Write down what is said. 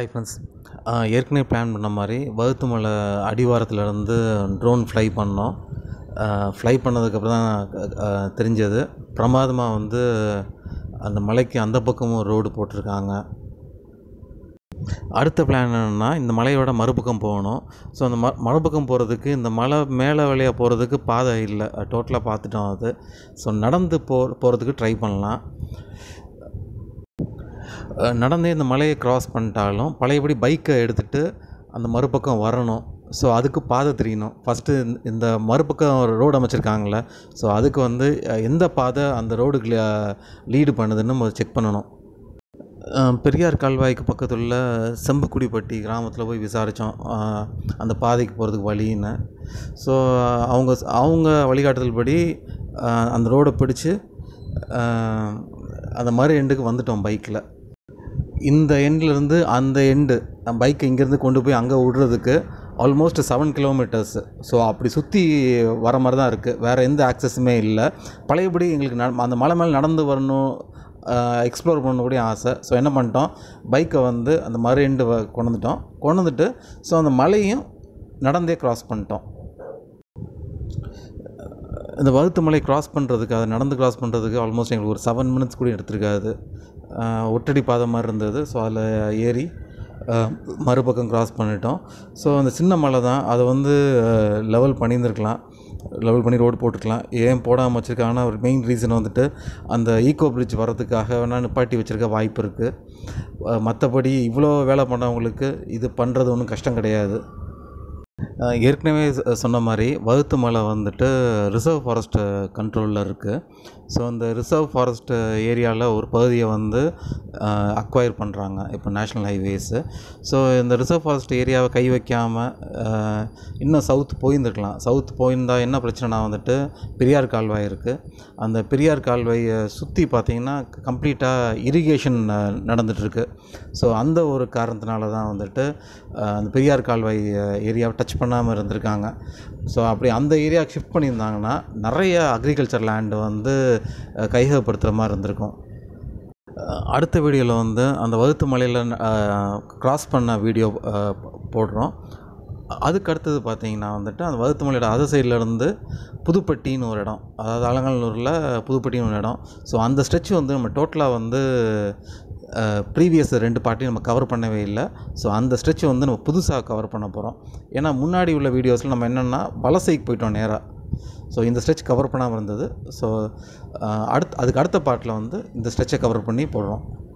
hi friends ஏற்கனவே plan பண்ண மாதிரி வகுத்து மலை அடிவாரத்துலேருந்து ட்ரோன் ஃப்ளை பண்ணோம் ஃப்ளை பண்ணதுக்கப்புறம் தான் அஹ், தெரிஞ்சது பிரமாதமாக வந்து அந்த மலைக்கு அந்த பக்கமும் ரோடு போட்டிருக்காங்க அடுத்த பிளான் என்னென்னா இந்த மலையோட மறுபக்கம் போகணும் ஸோ அந்த ம மறுபக்கம் போகிறதுக்கு இந்த மலை மேலே வழியாக போகிறதுக்கு பாதை இல்லை டோட்டலாக பார்த்துட்டோம் அது ஸோ நடந்து போ போகிறதுக்கு ட்ரை பண்ணலாம் அஹ் நடந்தே இந்த மலையை கிராஸ் பண்ணிட்டாலும் பழையபடி பைக்கை எடுத்துகிட்டு அந்த மறுபக்கம் வரணும் ஸோ அதுக்கு பாதை தெரியணும் ஃபஸ்ட்டு இந்த மறுபக்கம் ரோடு அமைச்சிருக்காங்களே ஸோ அதுக்கு வந்து அஹ், எந்த பாதை அந்த ரோடுக்கு லீடு பண்ணுதுன்னு நம்ம செக் பண்ணணும் அஹ், பெரியார் கால்வாய்க்கு பக்கத்தில் உள்ள செம்புக்குடிப்பட்டி கிராமத்தில் போய் விசாரித்தோம் அந்த பாதைக்கு போகிறதுக்கு வழின்னு ஸோ அவங்க அவங்க வழிகாட்டுதல் படி அஹ், அந்த ரோடை பிடிச்சி அஹ், அந்த மறு எண்டுக்கு வந்துட்டோம் பைக்கில் இந்த எண்ட்லேருந்து அந்த எண்டு பைக்கை இங்கேருந்து கொண்டு போய் அங்கே விடுறதுக்கு ஆல்மோஸ்ட் செவன் கிலோமீட்டர்ஸ் ஸோ அப்படி சுற்றி வர மாதிரி தான் இருக்குது வேறு எந்த ஆக்சஸுமே இல்லை பழையபடி எங்களுக்கு ந அந்த மலை மேலே நடந்து வரணும் எக்ஸ்ப்ளோர் பண்ணக்கூடிய ஆசை ஸோ என்ன பண்ணிட்டோம் பைக்கை வந்து அந்த மறு எண்டு வ- கொண்டு வந்துட்டோம் கொண்டு வந்துட்டு ஸோ அந்த மலையும் நடந்தே கிராஸ் பண்ணிட்டோம் இந்த வகுத்து மலை கிராஸ் பண்ணுறதுக்கு அதை நடந்து கிராஸ் பண்ணுறதுக்கு ஆல்மோஸ்ட் எங்களுக்கு ஒரு செவன் மினிட்ஸ் கூட எடுத்திருக்காது ஆஹ் ஒட்டடி பாதை மாதிரி இருந்தது ஸோ அதில் ஏறி ஆஹ் மறுபக்கம் கிராஸ் பண்ணிட்டோம் ஸோ அந்த சின்ன மலை தான் அதை வந்து லெவல் பண்ணியிருந்துருக்கலாம் லெவல் பண்ணி ரோடு போட்டுக்கலாம் ஏன் போடாமல் வச்சுருக்காங்கன்னா ஒரு மெயின் ரீசன் வந்துட்டு அந்த ஈகோ பிரிட்ஜ் வரதுக்காக வேணால் நிப்பாட்டி வச்சுருக்க வாய்ப்பு இருக்குது மற்றபடி இவ்வளோ வேலை பண்ணவங்களுக்கு இது பண்ணுறது ஒன்றும் கஷ்டம் கிடையாது அஹ் ஏற்கனவே சொ- சொன்ன மாதிரி வகுத்து மலை வந்துட்டு ரிசர்வ் ஃபாரஸ்ட் கண்ட்ரோலில் இருக்குது ஸோ அந்த ரிசர்வ் ஃபாரஸ்ட் ஏரியாவில் ஒரு பகுதியை வந்து அக்வயர் பண்ணுறாங்க இப்போ நேஷ்னல் ஹைவேஸு ஸோ இந்த ரிசர்வ் ஃபாரஸ்ட் ஏரியாவை கை வைக்காமல் இன்னும் சவுத் போயிருந்துருக்கலாம் சவுத் போயிருந்தா என்ன பிரச்சனைனா வந்துட்டு பெரியார் கால்வாய் இருக்குது அந்த பெரியார் கால்வாயை சுற்றி பார்த்தீங்கன்னா கம்ப்ளீட்டாக இரிகேஷன் நடந்துகிட்ருக்கு ஸோ அந்த ஒரு காரணத்தினால தான் வந்துட்டு அஹ், அந்த பெரியார் கால்வாய் ஏரியாவை டச் பண்ணாமல் இருந்திருக்காங்க ஸோ அப்படி அந்த ஏரியாவுக்கு ஷிஃப்ட் பண்ணியிருந்தாங்கன்னா நிறைய அக்ரிகல்ச்சர் லேண்டு வந்து அஹ், கையகப்படுத்துகிற மாதிரி இருந்திருக்கும் அஹ், அடுத்த வீடியோவில் வந்து அந்த வகுத்து மலையில் கிராஸ் பண்ண வீடியோ அஹ், போடுறோம் அதுக்கு அடுத்தது பார்த்தீங்கன்னா வந்துட்டு அந்த வகுத்து மலையோட அதர் சைடில் இருந்து புதுப்பட்டின்னு ஒரு இடம் அதாவது அலங்காநல்லூரில் புதுப்பட்டின்னு ஒரு இடம் ஸோ அந்த ஸ்ட்ரெச் வந்து நம்ம டோட்டலாக வந்து ப்ரீவியஸ் ரெண்டு பார்ட்டையும் நம்ம கவர் பண்ணவே இல்லை ஸோ அந்த ஸ்ட்ரெச் வந்து நம்ம புதுசாக கவர் பண்ண போகிறோம் ஏன்னா முன்னாடி உள்ள வீடியோஸில் நம்ம என்னென்னா வலசைக்கு போயிட்டோம் நேராக ஸோ இந்த ஸ்ட்ரெச் கவர் பண்ணாமல் இருந்தது ஸோ அடுத்து அதுக்கு அடுத்த பார்ட்டில் வந்து இந்த ஸ்ட்ரெச்சை கவர் பண்ணி போடுறோம்